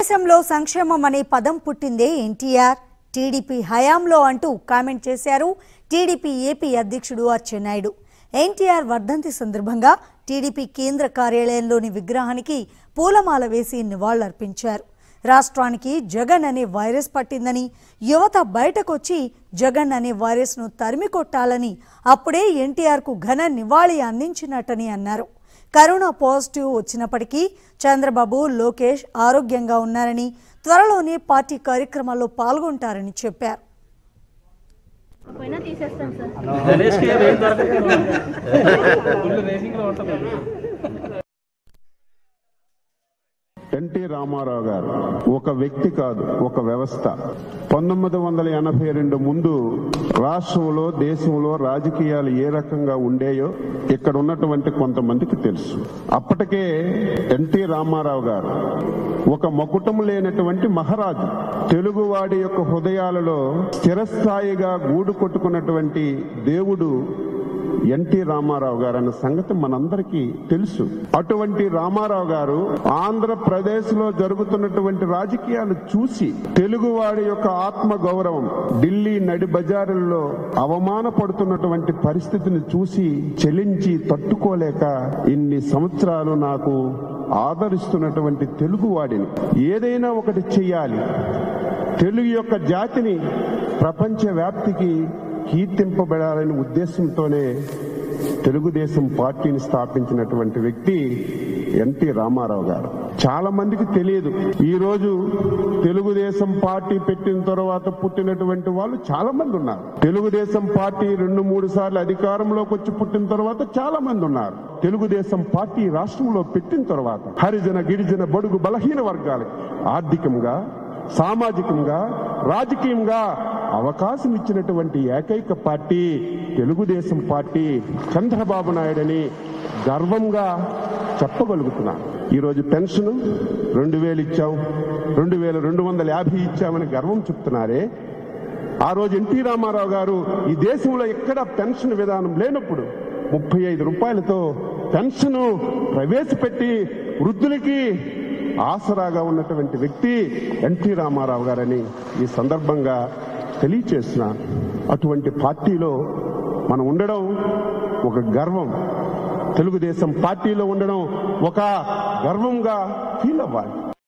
దేశంలో సంక్షేమం అనే పదం పుట్టిందే ఎన్టీఆర్ టీడీపీ హయాంలో అంటూ కామెంట్ చేశారు టీడీపీ ఏపీ అధ్యక్షుడు అచ్చెన్నాయుడు ఎన్టీఆర్ వర్ధంతి సందర్భంగా టీడీపీ కేంద్ర కార్యాలయంలోని విగ్రహానికి పూలమాల వేసి నివాళులర్పించారు రాష్ట్రానికి జగన్ అనే వైరస్ పట్టిందని యువత బయటకొచ్చి జగన్ అనే వైరస్ను తరిమి కొట్టాలని అప్పుడే ఎన్టీఆర్కు ఘన నివాళి అందించినట్టని అన్నారు కరోనా పాజిటివ్ వచ్చినప్పటికీ చంద్రబాబు లోకేష్ ఆరోగ్యంగా ఉన్నారని త్వరలోనే పార్టీ కార్యక్రమాల్లో పాల్గొంటారని చెప్పారు పోయినా తీసేస్తాం సార్ గణేష్కి ఏం దొరకదు ఫుల్ రేసింగ్ లో ఉంటుంది ఎన్టీ రామారావు గారు ఒక వ్యక్తి కాదు ఒక వ్యవస్థ పంతొమ్మిది వందల ఎనభై రెండు ముందు రాష్ట్రంలో దేశంలో రాజకీయాలు ఏ రకంగా ఉండేయో ఇక్కడ ఉన్నటువంటి కొంతమందికి తెలుసు అప్పటికే ఎన్టీ రామారావు గారు ఒక మకుటం లేనటువంటి మహారాజు తెలుగువాడి యొక్క హృదయాలలో స్థిరస్థాయిగా గూడు కొట్టుకున్నటువంటి దేవుడు ఎన్టీ రామారావు గారు అన్న సంగతి మనందరికీ తెలుసు అటువంటి రామారావు గారు ఆంధ్రప్రదేశ్ లో జరుగుతున్నటువంటి రాజకీయాలు చూసి తెలుగువాడి యొక్క ఆత్మ గౌరవం ఢిల్లీ నడి బజారుల్లో అవమానపడుతున్నటువంటి పరిస్థితిని చూసి చెలించి తట్టుకోలేక ఇన్ని సంవత్సరాలు నాకు ఆదరిస్తున్నటువంటి తెలుగువాడిని ఏదైనా ఒకటి చెయ్యాలి తెలుగు యొక్క జాతిని ప్రపంచ వ్యాప్తికి కీర్తింపబడాలనే ఉద్దేశంతోనే తెలుగుదేశం పార్టీని స్థాపించినటువంటి వ్యక్తి ఎన్టీ రామారావు గారు చాలా మందికి తెలియదు ఈ రోజు తెలుగుదేశం పార్టీ పెట్టిన తర్వాత పుట్టినటువంటి వాళ్ళు చాలా మంది ఉన్నారు తెలుగుదేశం పార్టీ రెండు మూడు సార్లు అధికారంలోకి వచ్చి పుట్టిన తర్వాత చాలా మంది ఉన్నారు తెలుగుదేశం పార్టీ రాష్ట్రంలో పెట్టిన తర్వాత హరిజన గిరిజన బడుగు బలహీన వర్గాలకి ఆర్థికంగా సామాజికంగా రాజకీయంగా అవకాశం ఇచ్చినటువంటి ఏకైక పార్టీ తెలుగుదేశం పార్టీ చంద్రబాబు నాయుడని గర్వంగా చెప్పగలుగుతున్నాను ఈరోజు పెన్షన్ రెండు వేలు ఇచ్చాం రెండు వేల రెండు వందల యాభై ఇచ్చామని గర్వం చెప్తున్నారే ఆ రోజు ఎన్టీ రామారావు గారు ఈ దేశంలో ఎక్కడ పెన్షన్ విధానం లేనప్పుడు ముప్పై ఐదు రూపాయలతో పెన్షన్ ప్రవేశపెట్టి వృద్ధులకి ఆసరాగా ఉన్నటువంటి వ్యక్తి ఎన్టీ రామారావు గారని ఈ సందర్భంగా తెలియచేస్తున్నాను అటువంటి పార్టీలో మనం ఉండడం ఒక గర్వం తెలుగుదేశం పార్టీలో ఉండడం ఒక గర్వంగా ఫీల్ అవ్వాలి